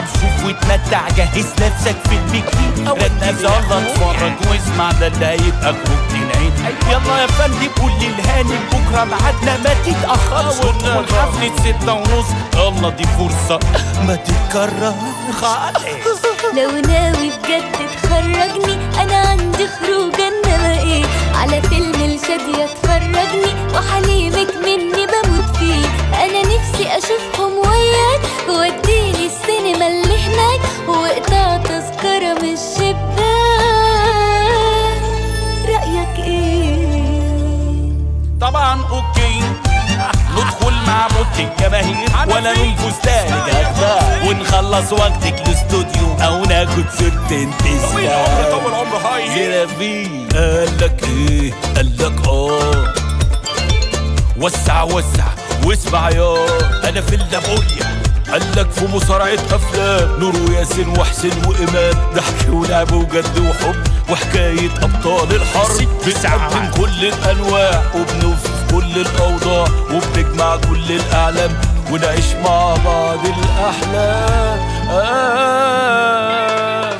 طب شوف واتمتع جهز نفسك في البكين ركز الله اتفرج واسمع ده اللي هيبقى كروب العين يلا يا فندم قول للهاني بكره ميعادنا ما تتاخرش والحفله ستة ونص يلا دي فرصه ما تتكرر خالص لو ناوي بجد تخرجني انا عندي خروج انما ايه على فيلم الشادية تفرجني وحليمك مني بموت فيه انا نفسي اشوفهم وياك وديني السينما اللي هناك واقطع تذكرة من الشباك رأيك ايه طبعا اوكي ندخل مع موت الجماهير ولا ننفذ تاني جدع ونخلص وقتك الاستوديو او ناخد سيرتين تسلا طول عمره هاي زرافي قالك ايه قالك اه وسع وسع واسمع يا انا في اللابوليا قالك في مصارعة أفلام نور وياسين وحسين وإمام ضحك ولعب وجد وحب وحكاية أبطال الحرب بنقدم كل الأنواع وبنوصف كل الأوضاع وبنجمع كل الأعلام ونعيش مع بعض الأحلام آه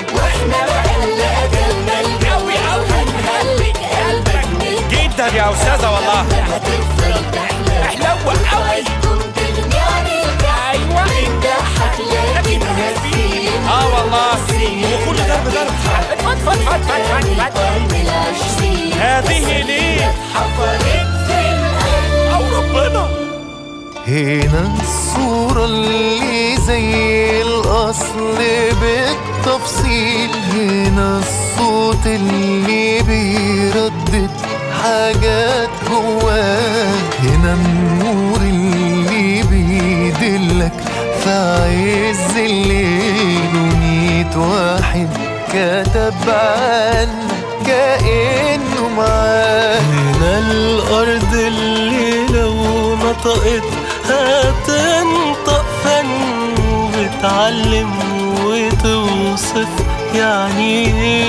قوي قوي هنهلك قلبك من جدا يا استاذه والله هتفضل تحلم حلوه قوي كنت تغني ايوه انت هتلاقي هسيب اه والله وكل ده بضرب فت فت فت فت فت قرن العشرين هذه ليه حفرت في القلب أو ربنا هنا الصورة اللي زي الأصل بالتفصيل هنا الصوت اللي بيردد حاجات جواك هنا النور اللي بيدلك في عز الليل وميت واحد كتب عنك كأنه معاك هنا الأرض اللي لو نطقت هتنطق فن بتعلم وتوصف يعني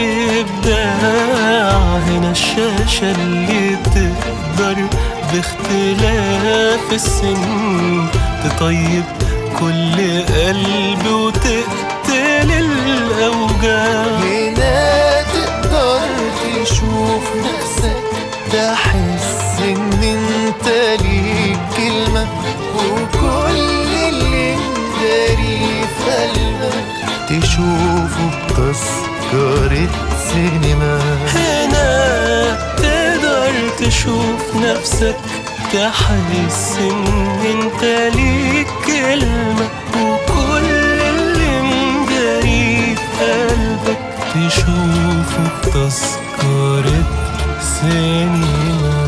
إبداع هنا الشاشة اللي تقدر باختلاف السن تطيب كل قلب وتقتل الأوجاع هنا تقدر تشوف نفسك تحس ان انت ليك كلمة وكل اللي مداري في قلبك تشوفه بتذكرة سينما هنا تقدر تشوف نفسك تحس ان انت ليك كلمة وكل اللي مداري في قلبك تشوفه بتذكرة سينما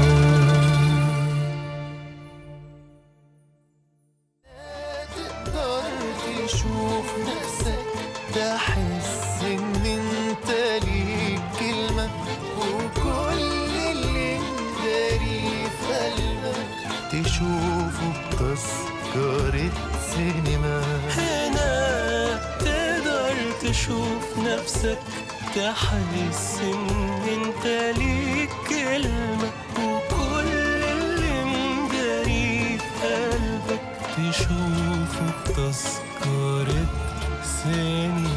تقدر تشوف نفسك تحس ان انت ليك كلمة وكل اللي مداري في قلبك تشوفه بتذكرة سينما هنا تقدر تشوف نفسك تحس ان انت ليك كلمة وكل اللي مداري في قلبك تشوفه بتذكرة سينما